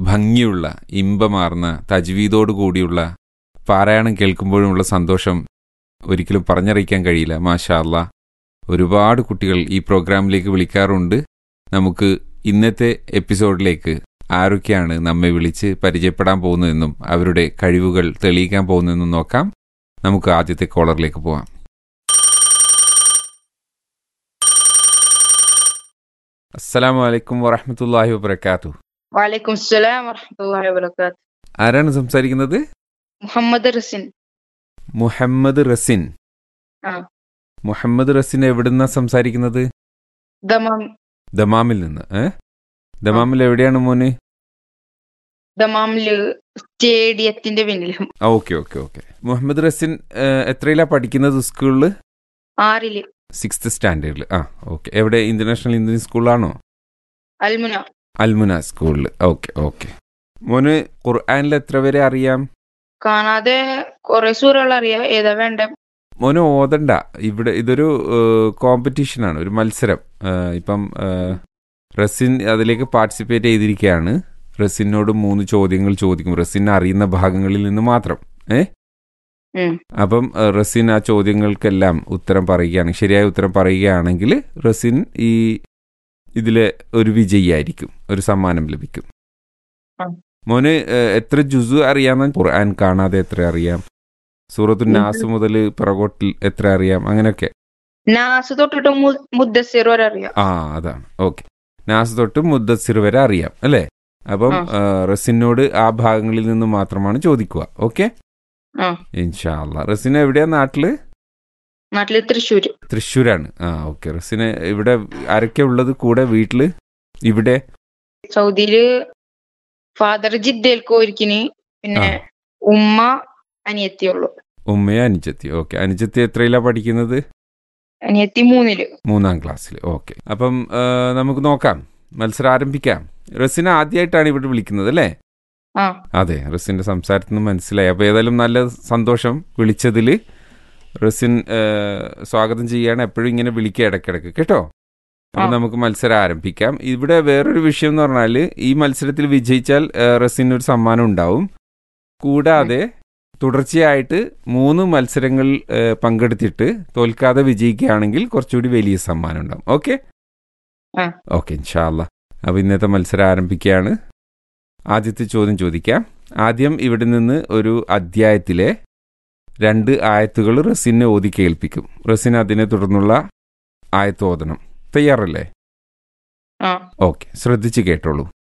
ഭംഗിയുള്ള ഇമ്പമാർന്ന തജ്വീദോട് കൂടിയുള്ള പാരായണം കേൾക്കുമ്പോഴുമുള്ള സന്തോഷം ഒരിക്കലും പറഞ്ഞറിയിക്കാൻ കഴിയില്ല മാഷാ അല്ലാ ഒരുപാട് കുട്ടികൾ ഈ പ്രോഗ്രാമിലേക്ക് വിളിക്കാറുണ്ട് നമുക്ക് ഇന്നത്തെ എപ്പിസോഡിലേക്ക് ആരൊക്കെയാണ് നമ്മെ വിളിച്ച് പരിചയപ്പെടാൻ പോകുന്നതെന്നും അവരുടെ കഴിവുകൾ തെളിയിക്കാൻ പോകുന്നതെന്നും നോക്കാം നമുക്ക് ആദ്യത്തെ കോളറിലേക്ക് പോവാം അസ്സലാമു അലൈക്കും വറഹമത്തല്ലാഹി വബർക്കാത്തു വലൈക്കും സ്സലാം വറഹമത്തുള്ളാഹി വബറകാത്ത് ആരാണ് സംസാരിക്കുന്നത് മുഹമ്മദ് റസിൻ മുഹമ്മദ് റസിൻ ആ. മുഹമ്മദ് റസിൻ എവിടുന്നാ സംസാരിക്കുന്നത് ദമാം ദമാമിൽ നിന്ന് ഏ ദമാമിൽ എവിടെയാണ് മോന് ദമാമില് സ്റ്റേഡിയത്തിന്റെ പിന്നിലും ആ okay okay okay Muhammad Rasin ഏ, എത്രയിലാ പഠിക്കുന്നത് സ്കൂളിൽ ആറില് സിക്സ്ത് സ്റ്റാൻഡേർഡിൽ ആ ഓക്കെ എവിടെ ഇന്റർനാഷണൽ ഇന്ത്യൻ സ്കൂളിലാണോ അൽമുന അൽമുന സ്കൂളിൽ ഓക്കെ ഓക്കെ മോന് ഖുർആനിൽ എത്ര വരെ അറിയാം കാണാതെ കുറെ സൂറുകൾ അറിയാം ഏതാ വേണ്ട മോന് ഓതണ്ട ഇവിടെ ഇതൊരു കോമ്പറ്റീഷനാണ് ഒരു മത്സരം ഏ, ഇപ്പം ഏ, റസിൻ അതിലേക്ക് പാർട്ടിസിപ്പേറ്റ് ചെയ്തിരിക്കുകയാണ് റസിനോട് മൂന്ന് ചോദ്യങ്ങൾ ചോദിക്കും റസിൻ അറിയുന്ന ഭാഗങ്ങളിൽ നിന്ന് മാത്രം ഏ ഉം. അപ്പം ഏ, റസിൻ ആ ചോദ്യങ്ങൾക്കെല്ലാം ഉത്തരം പറയുകയാണെങ്കിൽ ശരിയായ ഉത്തരം പറയുകയാണെങ്കിൽ റസിൻ ഈ ഇതിലെ ഒരു വിജയിയായിരിക്കും ഒരു സമ്മാനം ലഭിക്കും ആ. മോന് ഏ, എത്ര ജുസു അറിയാമെന്ന് ഖുർആൻ കാണാതെ എത്ര അറിയാം സൂറത്തു ഉം. നാസ് മുതൽ പിറകോട്ടിൽ എത്ര അറിയാം അങ്ങനെയൊക്കെ നാസ് തൊട്ടിട്ട് മു- മുദ്ദസ്സിർ വരെ അറിയാം ആ അതാണ് ഓക്കെ നാസ് തൊട്ട് മുദ്ദസിർ വരെ അറിയാം അല്ലേ അപ്പം ആ. ആ, റസിനോട് ആ ഭാഗങ്ങളിൽ നിന്ന് മാത്രമാണ് ചോദിക്കുക ഓക്കെ ആ ഇൻഷാ അല്ലാ റസിന എവിടെയാ നാട്ടില് നാട്ടില് തൃശ്ശൂര് തൃശ്ശൂരാണ് ആ ഓക്കെ റസിന് ഇവിടെ ആരൊക്കെ ഉള്ളത് കൂടെ വീട്ടില് ഇവിടെ സൗദിയില് ഫാദർ ജിദ്ദയിൽ പോയിരിക്കിന് പിന്നെ ആ. ഉമ്മ അനിയത്തിയുള്ളു ഉമ്മയെ അനുജത്തി ഓക്കെ അനുജത്തി എത്രയിലാ പഠിക്കുന്നത് അനിയത്തി മൂന്നില് മൂന്നാം ക്ലാസ്സിൽ ഓക്കെ അപ്പം ആ, നമുക്ക് നോക്കാം മത്സരം ആരംഭിക്കാം റസിന ആദ്യമായിട്ടാണ് ഇവിടെ വിളിക്കുന്നത് അല്ലേ ആ അതെ റസിന്റെ സംസാരത്തിൽ നിന്ന് മനസ്സിലായി അപ്പോൾ ഏതായാലും നല്ല സന്തോഷം വിളിച്ചതിൽ റസിൻ ആ, സ്വാഗതം ചെയ്യാണ് എപ്പോഴും ഇങ്ങനെ വിളിക്കുക ഇടയ്ക്കിടയ്ക്ക് കേട്ടോ അപ്പം ആ. നമുക്ക് മത്സരം ആരംഭിക്കാം ഇവിടെ വേറൊരു വിഷയം എന്ന് പറഞ്ഞാൽ ഈ മത്സരത്തിൽ വിജയിച്ചാൽ ആ, റസിന് ഒരു സമ്മാനം ഉണ്ടാവും കൂടാതെ തുടർച്ചയായിട്ട് മൂന്ന് മത്സരങ്ങൾ ആ, പങ്കെടുത്തിട്ട് തോൽക്കാതെ വിജയിക്കുകയാണെങ്കിൽ കുറച്ചുകൂടി വലിയ സമ്മാനം ഉണ്ടാവും ഓക്കെ ആ. ഓക്കെ ഇൻഷാല്ല അപ്പോൾ ഇന്നത്തെ മത്സരം ആരംഭിക്കുകയാണ് ആദ്യത്തെ ചോദ്യം ചോദിക്കാം ആദ്യം ഇവിടെ നിന്ന് ഒരു അധ്യായത്തിലെ രണ്ട് ആയത്തുകൾ റസിനെ ഓതി കേൾപ്പിക്കും റസിൻ അതിനെ തുടർന്നുള്ള ആയത്ത് ഓതണം തയ്യാറല്ലേ ആ ഓക്കെ ശ്രദ്ധിച്ച് കേട്ടോളൂ